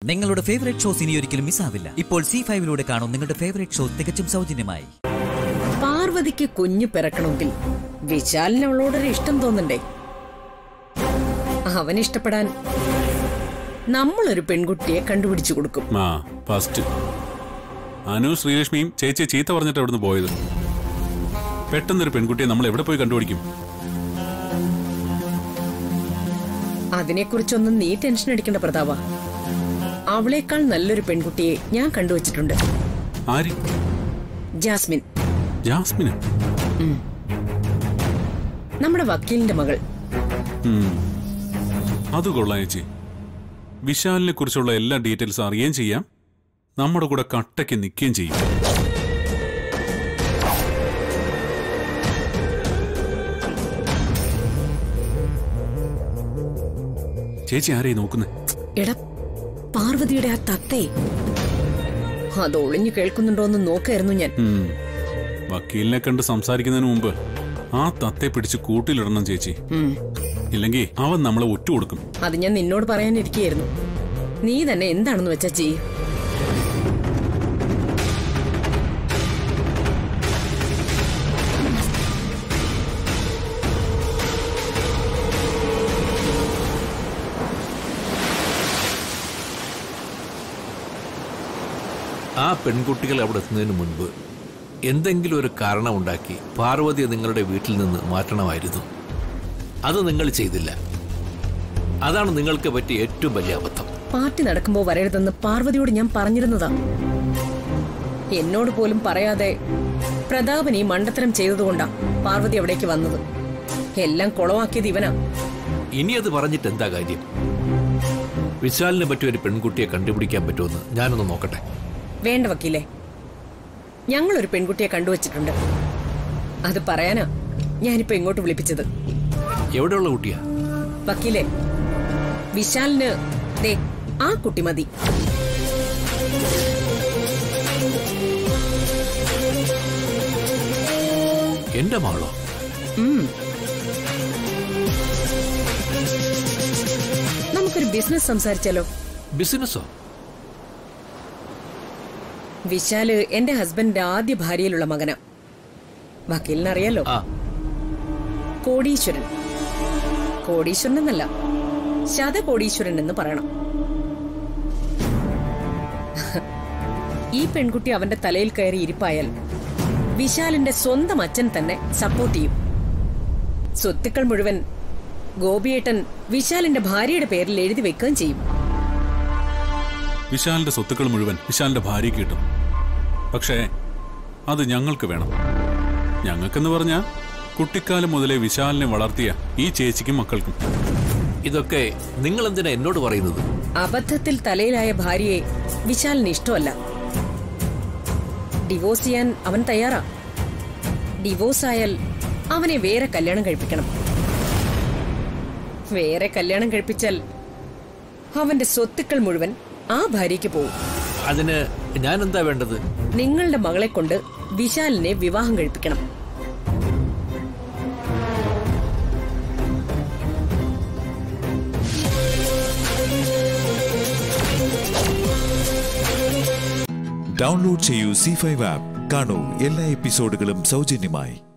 നിങ്ങളുടെ favourite shows ഇനി ഒരിക്കലും മിസ്സാവില്ല ഇപ്പോൾ സി ഫൈവിലൂടെ കാണും നിങ്ങളുടെ ഫേവറേറ്റ് ഷോ തികച്ചും സൗജന്യമായി പാർവതിക്ക് കുഞ്ഞു പിറക്കണമെങ്കിൽ വിശാലിന് അവളോടൊരു ഇഷ്ടം തോന്നണ്ടേ അവൻ ഇഷ്ടപ്പെടാൻ നമ്മളൊരു പെൺകുട്ടിയെ കണ്ടുപിടിച്ചു കൊടുക്കും ആ ഫസ്റ്റ് അനു ശ്രീലക്ഷ്മിയും ചേച്ചിയെ ചീത്ത പറഞ്ഞിട്ട് അവിടുന്ന് പോയത് പെട്ടെന്നൊരു പെൺകുട്ടിയെ നമ്മൾ എവിടെ പോയി കണ്ടുപിടിക്കും അതിനെക്കുറിച്ചൊന്നും നീ ടെൻഷൻ അടിക്കേണ്ട പ്രതാപ അവളേക്കാൾ നല്ലൊരു പെൺകുട്ടിയെ ഞാൻ കണ്ടുവച്ചിട്ടുണ്ട് ആര് ജാസ്മിൻ ജാസ്മിന് നമ്മുടെ വക്കീലിന്റെ മകൾ ഉം. അത് കൊള്ളാം ചേച്ചി വിശാലിനെ കുറിച്ചുള്ള എല്ലാ ഡീറ്റെയിൽസ് അറിയുകയും ചെയ്യാം നമ്മുടെ കൂടെ കട്ടയ്ക്ക് നിൽക്കുകയും ചെയ്യും ചേച്ചി ആരെയും നോക്കുന്നത് എടാ പാർവതിയുടെ ആ തത്തേ അത് ഒളിഞ്ഞു കേൾക്കുന്നുണ്ടോന്ന് നോക്കായിരുന്നു ഞാൻ വക്കീലിനെ കണ്ട് സംസാരിക്കുന്നതിന് മുമ്പ് ആ തത്തെ പിടിച്ച് കൂട്ടിലിടണം ചേച്ചി ഉം. ഇല്ലെങ്കിൽ അവൻ നമ്മളെ ഒറ്റുകൊടുക്കും അത് ഞാൻ നിന്നോട് പറയാനിരിക്കുകയായിരുന്നു നീ തന്നെ എന്താണെന്ന് വെച്ചാ ചെയ്യ് ആ പെൺകുട്ടികൾ അവിടെ എത്തുന്നതിന് മുൻപ് എന്തെങ്കിലും ഒരു കാരണമുണ്ടാക്കി പാർവതിയെ നിങ്ങളുടെ വീട്ടിൽ നിന്ന് മാറ്റണമായിരുന്നു അത് നിങ്ങൾ ചെയ്തില്ല അതാണ് നിങ്ങൾക്ക് പറ്റിയ ഏറ്റവും വലിയ അബദ്ധം പാർട്ടി നടക്കുമ്പോ വരരുതെന്ന് പാർവതിയോട് ഞാൻ പറഞ്ഞിരുന്നതാ എന്നോട് പോലും പറയാതെ പ്രതാപൻ ഈ മണ്ടത്തരം ചെയ്തതുകൊണ്ടാ പാർവതി അവിടേക്ക് വന്നത് എല്ലാം കുളവാക്കിയത് ഇവനാ ഇനി അത് പറഞ്ഞിട്ട് എന്താ കാര്യം വിശാലിനെ പറ്റിയ ഒരു പെൺകുട്ടിയെ കണ്ടുപിടിക്കാൻ പറ്റുമെന്ന് ഞാനൊന്ന് നോക്കട്ടെ വേണ്ട വക്കീലെ ഞങ്ങളൊരു പെൺകുട്ടിയെ കണ്ടുവച്ചിട്ടുണ്ട് അത് പറയാനാ ഞാനിപ്പോ ഇങ്ങോട്ട് വിളിപ്പിച്ചത് എവിടെയുള്ള കുട്ടിയാ വക്കീലെ വിശാലിന് ദേ ആ കുട്ടി മതി എന്റെ മകളോ ഉം. നമുക്കൊരു ബിസിനസ് സംസാരിച്ചാലോ ബിസിനസ്സോ വിശാല് എന്റെ ഹസ്ബൻഡിന്റെ ആദ്യ ഭാര്യയിലുള്ള മകനാ വക്കീലിനറിയാലോ ആ കോടീശ്വരൻ കോടീശ്വരൻ എന്നല്ല ശതകോടീശ്വരൻ എന്ന് പറയണം ഈ പെൺകുട്ടി അവന്റെ തലയിൽ കയറി ഇരിപ്പായാൽ വിശാലിന്റെ സ്വന്തം അച്ഛൻ തന്നെ സപ്പോർട്ട് ചെയ്യും സ്വത്തുക്കൾ മുഴുവൻ ഗോപിയേട്ടൻ വിശാലിന്റെ ഭാര്യയുടെ പേരിൽ എഴുതി വെക്കുകയും ചെയ്യും വിശാലിന്റെ സ്വത്തുക്കൾ മുഴുവൻ വിശാലിന്റെ ഭാര്യയ്ക്ക് കിട്ടും പക്ഷേ അത് ഞങ്ങൾക്ക് വേണം ഞങ്ങൾക്കെന്ന് പറഞ്ഞാൽ കുട്ടിക്കാലം മുതലേ വിശാലിനെ വളർത്തിയ ഈ ചേച്ചിക്കും മക്കൾക്കും ഇതൊക്കെ നിങ്ങൾ എന്തിനാ എന്നോട് പറയുന്നത് അബദ്ധത്തിൽ തലയിലായ ഭാര്യയെ വിശാലിന് ഇഷ്ടമല്ല ഡിവോഴ്സ് ചെയ്യാൻ അവൻ തയ്യാറാ ഡിവോഴ്സ് ആയാൽ അവനെ വേറെ കല്യാണം കഴിപ്പിക്കണം വേറെ കല്യാണം കഴിപ്പിച്ചാൽ അവന്റെ സ്വത്തുക്കൾ മുഴുവൻ ആ ഭാര്യയ്ക്ക് പോകും അതിന് ഞാൻ എന്താ വേണ്ടത് നിങ്ങളുടെ മകളെ കൊണ്ട് വിശാലിനെ വിവാഹം കഴിപ്പിക്കണം ഡൗൺലോഡ് ചെയ്യൂ സി ഫൈവ് ആപ്പ് കാണൂ എല്ലാ എപ്പിസോഡുകളും സൗജന്യമായി